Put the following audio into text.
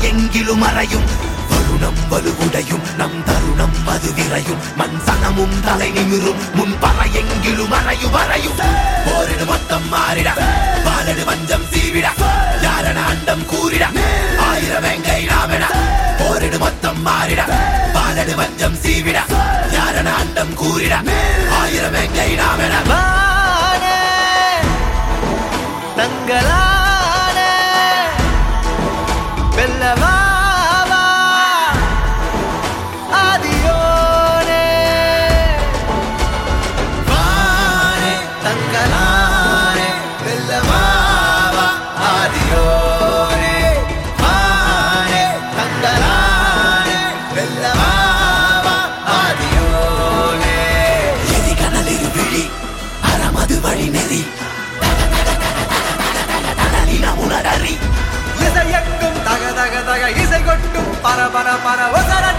எங்கிலும் மறையும் வருணம் வலுவுடையும் நம் தருணம் அது விரையும் மண் சனமும் தலை நிமிரும் முன் பற எங்கிலும் மறையும் வரையும் போரிடு மொத்தம் மாறிட பாலடு வஞ்சம் சீவிட யாரன அண்டம் கூறிட ஆயிரம் எங்கை நாமென போரிடு மொத்தம் மாறிட பாலடு வஞ்சம் சீவிட யாரன அண்டம் கூறிட ஆயிரம் எங்கை நாமென வானே தங்களானே வெல்லவாவா ஆதியோனே வானே தங்களானே வெல்லவாவா ஆதியோனே வானே தங்களானே வெல்லவாவா ஆதியோனே எதி கனலிரு விழி அறமது வழி நெறி உணரறி இசையெங்கும் தக தக தக இசை கொட்டும் பர பர பர ஒசர